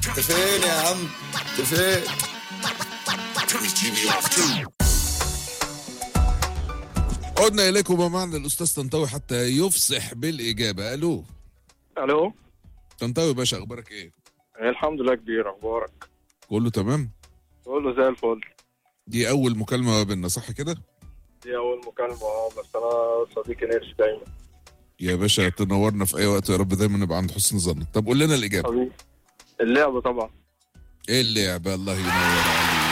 انت فين يا عم انت فين عدنا اليكم ومعنا الاستاذ طنطاوي حتى يفصح بالاجابه الو الو طنطاوي باشا اخبارك ايه الحمد لله كبير اخبارك كله تمام كله زي الفل دي اول مكالمه ما بيننا صح كده دي اول مكالمه اه بس انا صديقي نيرش دايما يا باشا تنورنا في اي وقت يا رب دايما نبقى عند حسن ظنك طب قول لنا الاجابه حبيبي اللعبه طبعا ايه اللعبه الله ينور عليك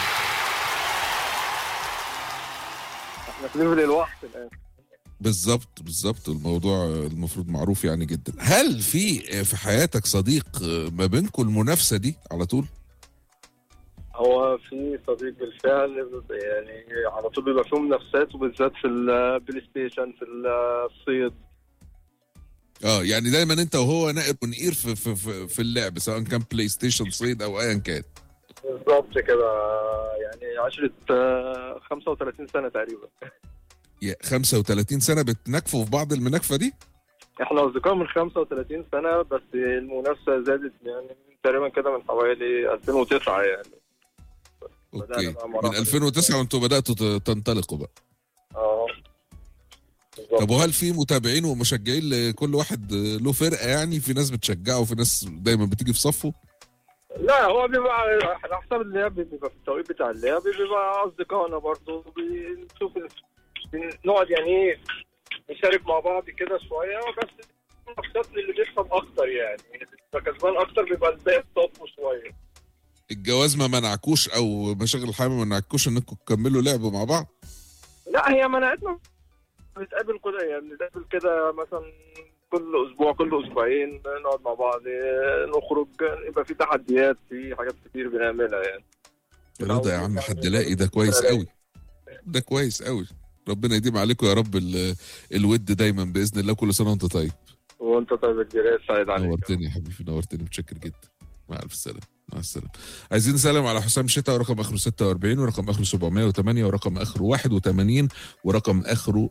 احنا في ليفل الوقت الان بالظبط بالظبط الموضوع المفروض معروف يعني جدا هل في في حياتك صديق ما بينكم المنافسه دي على طول هو في صديق بالفعل يعني على طول بيبقى فيه منافسات وبالذات في البلاي ستيشن في الصيد اه يعني دايما انت وهو نائب ونقير في في في, في اللعب سواء كان بلاي ستيشن صيد او ايا كان بالظبط كده يعني عشرة آه، 35 سنة تقريبا يا 35 سنه بتنكفوا في بعض المناكفه دي احنا اصدقاء من 35 سنة بس المنافسة زادت يعني تقريبا كده من حوالي 2009 يعني بدأنا اوكي بقى من مراحل. 2009 وانتوا بداتوا ت- تنطلقوا بقى اه بالظبط. طب وهل في متابعين ومشجعين لكل واحد له فرقه يعني في ناس بتشجعه وفي ناس دايما بتيجي في صفه لا هو بيبقى على حسب اللعب بيبقى في التوقيت بتاع اللعب بيبقى اصدقائنا برضه بنشوف نقعد يعني ايه نشارك مع بعض كده شويه بس المنافسات اللي بيكسب اكتر يعني اللي بيبقى كسبان اكتر بيبقى الباقي صفه شويه الجواز ما منعكوش او مشاغل الحياه ما منعكوش انكم تكملوا لعب مع بعض لا هي منعتنا بنتقابل كده يعني بنتقابل كده مثلا كل اسبوع كل اسبوعين نقعد مع بعض نخرج يبقى في تحديات في حاجات كتير بنعملها يعني رضا يا عم حد لاقي ده كويس قوي ده كويس قوي ربنا يديم عليكم يا رب ال- الود دايما باذن الله كل سنه وانت طيب وانت طيب يا كبير سعيد عليك نورتني يا حبيبي نورتني متشكر جدا مع الف سلامه مع السلامه عايزين نسلم على حسام شتا ورقم اخره 46 ورقم اخره 708 ورقم اخره 81 ورقم اخره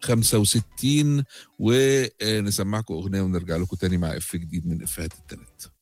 165 ونسمعكم اغنيه ونرجع لكم تاني مع اف جديد من افيهات التلات